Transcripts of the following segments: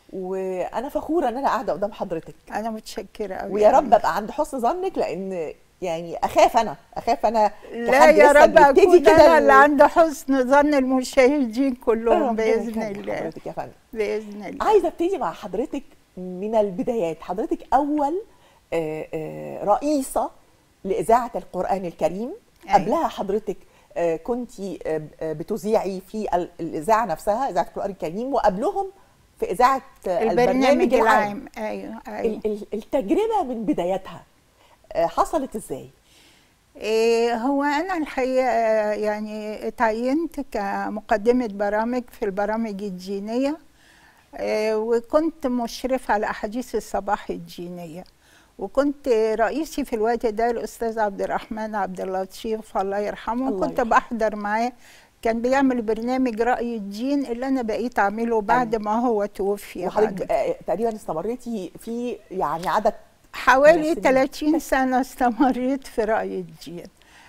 وانا فخوره ان انا قاعده قدام حضرتك انا متشكره قوي ويا رب ابقى عند حسن ظنك لان يعني اخاف انا اخاف انا لا كحد يا لسه رب بيبتدي اكون كده انا ال- اللي عند حسن ظن المشاهدين كلهم ربنا باذن يخلي الله حضرتك يا فندم باذن الله عايزه ابتدي مع حضرتك من البدايات حضرتك اول آه، آه، رئيسه لاذاعه القران الكريم أيوة. قبلها حضرتك كنت بتذيعي في ال- الاذاعه نفسها اذاعه القران الكريم وقبلهم في اذاعه آه، البرنامج العام ايوه ايوه ال- ال- التجربه من بدايتها آه، حصلت ازاي؟ إيه هو أنا الحقيقة يعني اتعينت كمقدمة برامج في البرامج الدينية إيه وكنت مشرفة على أحاديث الصباح الدينية وكنت رئيسي في الوقت ده الأستاذ عبد الرحمن عبد اللطيف الله يرحمه الله كنت يرحمه. بحضر معاه كان بيعمل برنامج رأي الدين اللي أنا بقيت أعمله بعد أيوة. ما هو توفي بعد وحضرتك آه، تقريبا استمريتي في يعني عدد حوالي سنين. 30 سنة استمريت في رأي الدين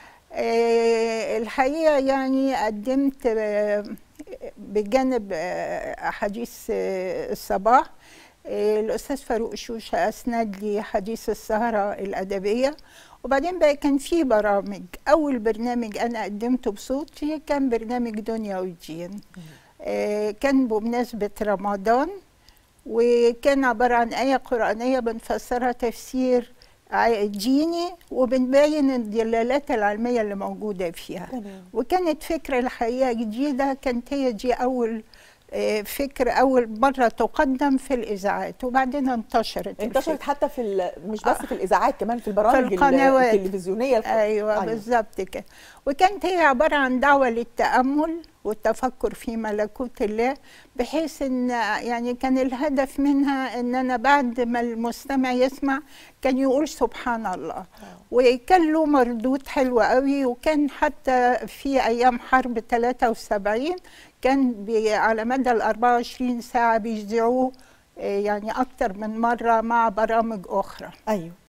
آه، الحقيقة يعني قدمت آه، بجانب آه، أحاديث آه، الصباح آه، الأستاذ فاروق شوشة أسند لي حديث السهرة الأدبية وبعدين بقى كان في برامج أول برنامج أنا قدمته بصوتي كان برنامج دنيا ودين آه، كان بمناسبة رمضان وكان عبارة عن آية قرآنية بنفسرها تفسير ع- ديني وبنبين الدلالات العلمية اللي موجودة فيها تمام. وكانت فكرة الحقيقة جديدة كانت هي دي أول آه، فكرة أول مرة تقدم في الإذاعات وبعدين انتشرت انتشرت الفكرة. حتى في ال- مش بس في الاذاعات كمان في البرامج ال- القنوات. التلفزيونيه الق- ايوه بالظبط كده وكانت هي عباره عن دعوه للتامل والتفكر في ملكوت الله بحيث ان يعني كان الهدف منها ان انا بعد ما المستمع يسمع كان يقول سبحان الله وكان له مردود حلو قوي وكان حتى في ايام حرب 73 كان بي على مدى ال 24 ساعه بيذيعوه آه، يعني اكتر من مره مع برامج اخرى ايوه